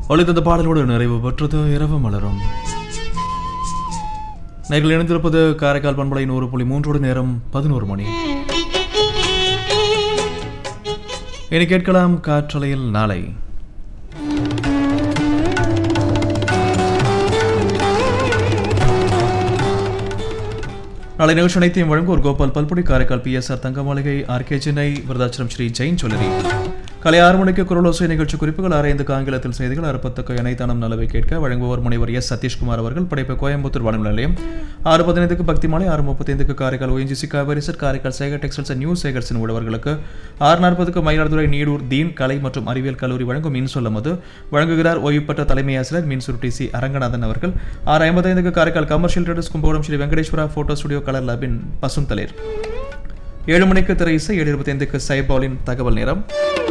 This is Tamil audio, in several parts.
ஒளித்தந்த பாடலோடு நிறைவு பெற்றது இரவு மலரும் நேர்கள் இணைந்திருப்பது காரைக்கால் பண்பலை நூறு புள்ளி மூன்றோடு நேரம் பதினோரு மணி இனி கேட்கலாம் காற்றலையில் நாளை நாளை நிகழ்ச்சி அனைத்தையும் வழங்குவோர் கோபால் பல்புடி காரைக்கால் பிஎஸ்ஆர் தங்க மாளிகை ஆர்கே சென்னை விருதாச்சலம் ஸ்ரீ ஜெயின் சொல்லரி காலை ஆறு மணிக்கு குரலோசை நிகழ்ச்சி குறிப்புகள் ஆறு ஐந்துக்கு ஆங்கிலத்தில் செய்திகள் அறுபத்துக்கு இணைத்தானம் நலவை கேட்க வழங்குவோர் முனைவர் எஸ் சதீஷ்குமார் அவர்கள் படைப்பு கோயம்புத்தூர் வானொலி நிலையம் ஆறு பதினைந்துக்கு பக்தி மாலை ஆறு முப்பத்தைந்துக்கு காரைக்கால் ஓஎன்ஜிசி காவேரிசர் Karaikal Sekar textiles and new சேகர்ஸின் உழவர்களுக்கு ஆறு நாற்பதுக்கு மயிலாடுதுறை நீடூர் தீன் கலை மற்றும் அறிவியல் கல்லூரி வழங்கும் மின் சொல்லமது வழங்குகிறார் ஓய்வு பெற்ற தலைமை ஆசிரியர் மின்சுரு டி சி அரங்கநாதன் அவர்கள் ஆறு ஐம்பத்தைந்துக்கு Karaikal commercial traders Kumbakonam Sri Venkateswara photo studio colour லேபின் பசும் தளிர் ஏழு மணிக்கு திரை இசை ஏழு இருபத்தைந்துக்கு சைபாலின் தகவல் நேரம்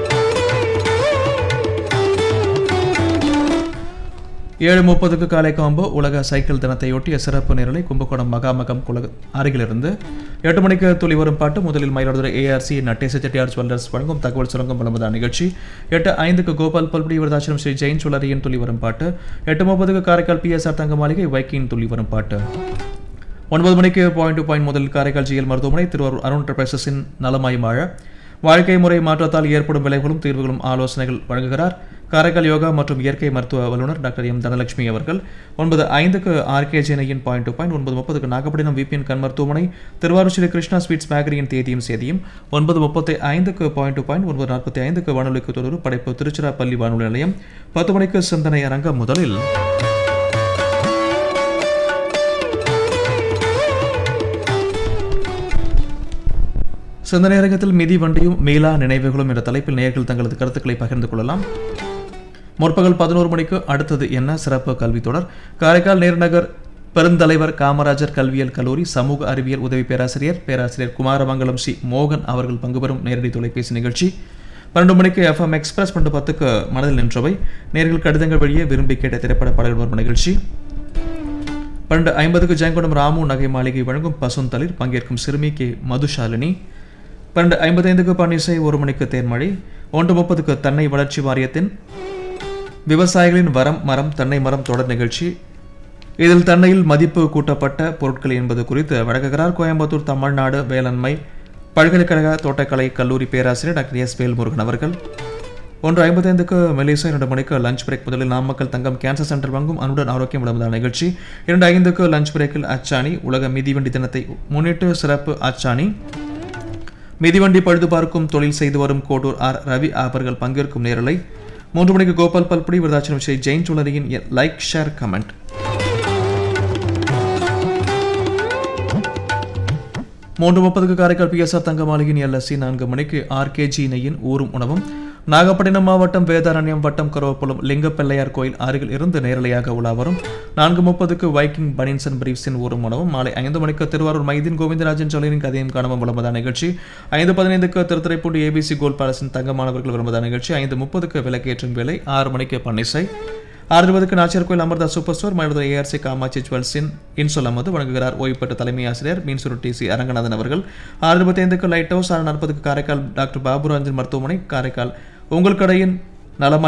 ஏழு முப்பதுக்கு காலை காம்போ உலக சைக்கிள் தினத்தையொட்டிய சிறப்பு நிரலை கும்பகோணம் மகாமகம் குலக அருகிலிருந்து எட்டு மணிக்கு துளி வரும் பாட்டு முதலில் மயிலாடுதுறை ஏஆர்சி நட்டேச செட்டியார் ஜுவல்லர்ஸ் வழங்கும் தகவல் சுரங்கம் வழங்குவதான நிகழ்ச்சி எட்டு ஐந்துக்கு கோபால் பல்படி விருதாச்சலம் ஸ்ரீ ஜெயின் சுவல்லரியின் துளி வரும் பாட்டு எட்டு முப்பதுக்கு காரைக்கால் பிஎஸ்ஆர் தங்க மாளிகை வைக்கின் துளி வரும் பாட்டு ஒன்பது மணிக்கு பாயிண்ட் டு பாயிண்ட் முதல் காரைக்கால் ஜிஎல் மருத்துவமனை திருவாரூர் அருண் என்டர்பிரைசஸின் நலமாய் வாழ வாழ்க்கை முறை மாற்றத்தால் ஏற்படும் விளைவுகளும் தீர்வுகளும் ஆலோசனைகள் வழங்குகிறார் காரைக்கால் யோகா மற்றும் இயற்கை மருத்துவ வல்லுநர் டாக்டர் எம் தனலட்சுமி அவர்கள் ஒன்பது ஐந்துக்கு ஆர்கே ஜெனையின் பாயிண்ட் டு பாயிண்ட் ஒன்பது முப்பதுக்கு நாகப்பட்டினம் விபிஎன் கண் மருத்துவமனை திருவாரூர் ஸ்ரீ கிருஷ்ணா ஸ்வீட்ஸ் பேக்கரியின் தேதியும் சேதியும் ஒன்பது முப்பத்தி ஐந்துக்கு பாயிண்ட் டு பாயிண்ட் ஒன்பது நாற்பத்தி ஐந்துக்கு வானொலிக்கு தொடர்பு படைப்பு திருச்சிராப்பள்ளி வானொலி நிலையம் பத்து மணிக்கு சிந்தனை அரங்கம் முதலில் சிந்தனை அரங்கத்தில் மிதி வண்டியும் மீளா நினைவுகளும் என்ற தலைப்பில் நேயர்கள் தங்களது கருத்துக்களை பகிர்ந்து கொள்ளலாம் முற்பகல் பதினோரு மணிக்கு அடுத்தது என்ன சிறப்பு கல்வி தொடர் காரைக்கால் நேர்நகர் பெருந்தலைவர் காமராஜர் கல்வியியல் கல்லூரி சமூக அறிவியல் உதவி பேராசிரியர் பேராசிரியர் குமாரமங்கலம் சி மோகன் அவர்கள் பங்கு பெறும் நேரடி தொலைபேசி நிகழ்ச்சி பன்னெண்டு மணிக்கு எஃப்எம் எக்ஸ்பிரஸ் பன்னெண்டு பத்துக்கு மனதில் நின்றவை நேர்கள் கடிதங்கள் வழியே விரும்பி கேட்ட திரைப்பட பாடல்கள் வரும் நிகழ்ச்சி பன்னெண்டு ஐம்பதுக்கு ஜெயங்கொண்டம் ராமு நகை மாளிகை வழங்கும் பசுந்தளிர் பங்கேற்கும் சிறுமி கே மதுஷாலினி பன்னெண்டு ஐம்பத்தைந்துக்கு பன்னிசை ஒரு மணிக்கு தேன்மழை ஒன்று முப்பதுக்கு தென்னை வளர்ச்சி வாரியத்தின் விவசாயிகளின் வரம் மரம் தென்னை மரம் தொடர் நிகழ்ச்சி இதில் தென்னையில் மதிப்பு கூட்டப்பட்ட பொருட்கள் என்பது குறித்து வழங்குகிறார் கோயம்புத்தூர் தமிழ்நாடு வேளாண்மை பல்கலைக்கழக தோட்டக்கலை கல்லூரி பேராசிரியர் டாக்டர் எஸ் வேல்முருகன் அவர்கள் ஒன்று ஐம்பத்தைந்துக்கு மெலிசா இரண்டு மணிக்கு லஞ்ச் பிரேக் முதலில் நாமக்கல் தங்கம் கேன்சர் சென்டர் வழங்கும் அனுடன் ஆரோக்கியம் விளம்பர நிகழ்ச்சி இரண்டு ஐந்துக்கு லஞ்ச் பிரேக்கில் அச்சாணி உலக மிதிவண்டி தினத்தை முன்னிட்டு சிறப்பு அச்சாணி மிதிவண்டி பழுது பார்க்கும் தொழில் செய்து வரும் கோடூர் ஆர் ரவி அவர்கள் பங்கேற்கும் நேரலை மூன்று மணிக்கு கோபால் பல்படி விருதாச்சலம் ஸ்ரீ ஜெயின் சுழலியின் லைக் ஷேர் கமெண்ட் மூன்று முப்பதுக்கு காரைக்கால் பிஎஸ்ஆர் தங்க மாளிகையின் எல்எஸ்சி நான்கு மணிக்கு ஆர்கேஜி நெய்யின் ஊரும் உணவும் நாகப்பட்டினம் மாவட்டம் வேதாரண்யம் வட்டம் கருவப்புலம் லிங்கப்பிள்ளையார் கோயில் அருகில் இருந்து நேரலையாக உலா வரும் நான்கு முப்பதுக்கு வைக்கிங் பனின்சன் பிரீவ்ஸின் ஊரும் உணவும் மாலை ஐந்து மணிக்கு திருவாரூர் மைதீன் கோவிந்தராஜன் சோழரின் கதையும் காணவும் விளம்பர நிகழ்ச்சி ஐந்து பதினைந்துக்கு திருத்துறைப்பூண்டி ஏபிசி கோல் பேலஸின் தங்க மாணவர்கள் விளம்பர நிகழ்ச்சி ஐந்து முப்பதுக்கு விளக்கேற்றும் வேலை ஆறு மணிக்கு பன்னிசை ஆறு இருபதுக்கு Nachiyar Koil Amrutha super store Mayiladuthurai ARC Kamatchi ஜுவல்ஸின் இன்சொல் அமது வழங்குகிறார் ஓய்வு பெற்ற தலைமை ஆசிரியர் மீன்சுரு டி சி அரங்கநாதன் அவர்கள் ஆறு இருபத்தி ஐந்துக்கு லைட் ஹவுஸ் ஆறு நாற்பதுக்கு காரைக்கால் டாக்டர் பாபுராஜன் மருத்துவமனை காரைக்கால் உங்கள் கடையின் நலமாய்